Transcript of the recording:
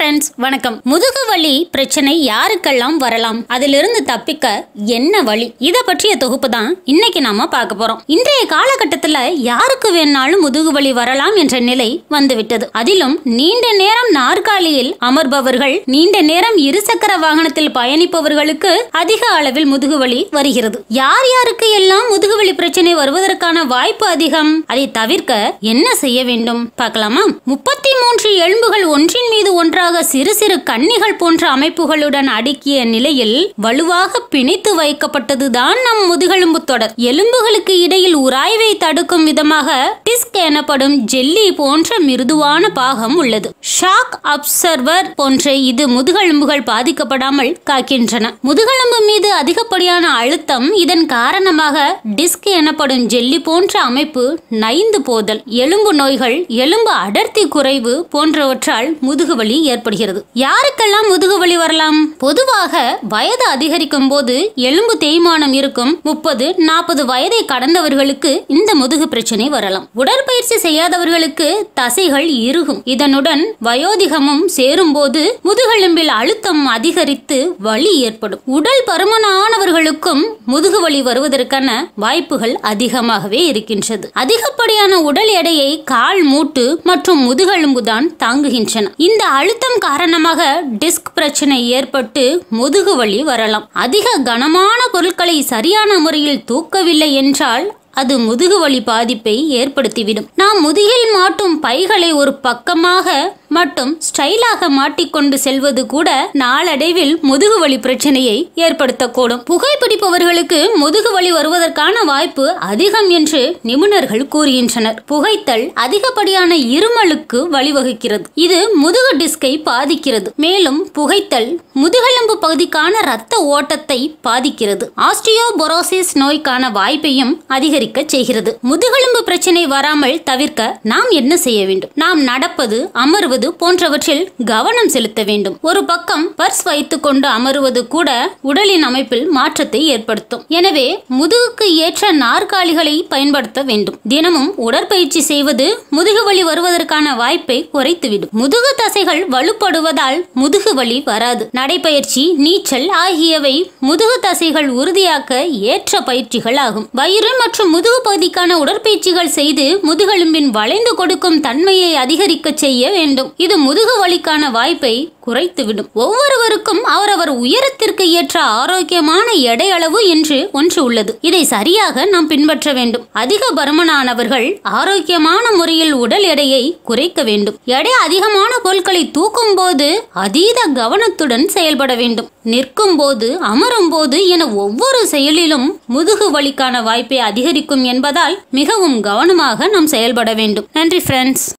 friends வணக்கம் முதுகு வலி பிரச்சனை யாருக்கெல்லாம் வரலாம் அதிலிருந்து தப்பிக்க என்ன வழி இத பற்றிய தொகுப்பு தான் இன்னைக்கு நாம பார்க்க போறோம் இன்றைய காலகட்டத்துல யாருக்கு வேணாலும் முதுகு வலி வரலாம் என்ற நிலை வந்துவிட்டது அதிலும் நீண்ட நேரம் நாற்காலியில் அமர்பவர்கள் நீண்ட நேரம் இருசக்கர வாகனத்தில் பயணிப்பவர்களுக்கு அதிக அளவில் முதுகு வலி வருகிறது யார் யாருக்கு எல்லாம் முதுகுவலி பிரச்சனை வருவதற்கான வாய்ப்பு அதிகம் அதை தவிர்க்க என்ன செய்ய வேண்டும் பார்க்கலாமா முப்பத்தி மூன்று எலும்புகள் ஒன்றின் மீது ஒன்றாக சிறு சிறு கன்னிகள் போன்ற அமைப்புகளுடன் அடுக்கிய நிலையில் வலுவாக பிணைத்து வைக்கப்பட்டதுதான் நம் முதுகெலும்பு தொடர் எலும்புகளுக்கு இடையில் உராய்வை தடுக்கும் விதமாக டிஸ்க் எனப்படும் ஜெல்லி போன்ற மிருதுவான பாகம் உள்ளது ஷாக் அப்சர்வர் போன்ற இது முதுகெலும்புகள் பாதிக்கப்படாமல் காக்கின்றன முதுகெலும்பு மீது அதிகப்படியான அழுத்தம் இதன் காரணமாக டிஸ்க் எனப்படும் ஜெல்லி போன்ற அமைப்பு நைந்து போதல் எலும்பு நோய்கள் எலும்பு அடர்த்தி குறைவு போன்றவற்றால் முதுகுவலி ஏற்படுகிறது யாருக்கெல்லாம் முதுகுவலி வரலாம் பொதுவாக வயது அதிகரிக்கும் போது எலும்பு தேய்மானம் இருக்கும் முப்பது நாற்பது வயதை கடந்தவர்களுக்கு இந்த முதுகு பிரச்சனை வரலாம் உடற்பயிற்சி செய்யாதவர்களுக்கு தசைகள் இறுகும் இதனுடன் வயோதிகமும் சேரும்போது முதுகெலும்பில் அழுத்தம் அதிகரித்து வலி ஏற்படும் உடல் பருமனானவர்களுக்கும் முதுகு வலி வருவதற்கான வாய்ப்புகள் அதிகமாகவே இருக்கின்றது அதிகப்படியான உடல் எடையை கால் மூட்டு மற்றும் முதுகெலும்பு தான் தாங்குகின்றன இந்த அழுத்தம் காரணமாக டிஸ்க் பிரச்சனை ஏற்பட்டு முதுகு வலி வரலாம் அதிக கனமான பொருட்களை சரியான முறையில் தூக்கவில்லை என்றால் அது முதுகு வலி பாதிப்பை ஏற்படுத்திவிடும் நாம் முதுகில் மாட்டும் பைகளை ஒரு பக்கமாக மட்டும் ஸ்டைலாக மாட்டிக்கொண்டு செல்வது கூட நாளடைவில் முதுகு வலி பிரச்சனையை ஏற்படுத்தக்கூடும் புகைப்பிடிப்பவர்களுக்கு முதுகு வலி வருவதற்கான வாய்ப்பு அதிகம் என்று நிபுணர்கள் கூறுகின்றனர் புகைத்தல் அதிகப்படியான இருமலுக்கு வழிவகுக்கிறது இது முதுகு டிஸ்கை பாதிக்கிறது மேலும் புகைத்தல் முதுகெலும்பு பகுதிக்கான இரத்த ஓட்டத்தை பாதிக்கிறது ஆஸ்டியோபொரோசிஸ் நோய்க்கான வாய்ப்பையும் அதிகரிக்க செய்கிறது முதுகெலும்பு பிரச்சனை வராமல் தவிர்க்க நாம் என்ன செய்ய வேண்டும் நாம் நடப்பது அமர்வது போன்றவற்றில் கவனம் செலுத்த வேண்டும் ஒரு பக்கம் பர்ஸ் வைத்துக் கொண்டு அமருவது கூட உடலின் அமைப்பில் மாற்றத்தை ஏற்படுத்தும் எனவே முதுகுக்கு ஏற்ற நாற்காலிகளை பயன்படுத்த வேண்டும் தினமும் உடற்பயிற்சி செய்வது முதுகு வலி வருவதற்கான வாய்ப்பை குறைத்துவிடும் முதுகு தசைகள் வலுப்படுவதால் முதுகு வலி வராது நடைப்பயிற்சி நீச்சல் ஆகியவை முதுகு தசைகள் உறுதியாக்க ஏற்ற பயிற்சிகள் ஆகும் வயிறு மற்றும் முதுகு பகுதிக்கான உடற்பயிற்சிகள் செய்து முதுகெலும்பின் வளைந்து கொடுக்கும் தன்மையை அதிகரிக்க செய்ய வேண்டும் இது முதுகு வலிக்கான வாய்ப்பை குறைத்துவிடும் ஒவ்வொருவருக்கும் அவரவர் உயரத்திற்கு ஏற்ற ஆரோக்கியமான எடை அளவு என்று ஒன்று உள்ளது இதை சரியாக நாம் பின்பற்ற வேண்டும் அதிக பருமனானவர்கள் ஆரோக்கியமான முறையில் உடல் எடையை குறைக்க வேண்டும் எடை அதிகமான பொருட்களை தூக்கும் போது அதீத கவனத்துடன் செயல்பட வேண்டும் நிற்கும் போது அமரும் போது என ஒவ்வொரு செயலிலும் முதுகு வலிக்கான வாய்ப்பை அதிகரிக்கும் என்பதால் மிகவும் கவனமாக நாம் செயல்பட வேண்டும் நன்றி ஃப்ரெண்ட்ஸ்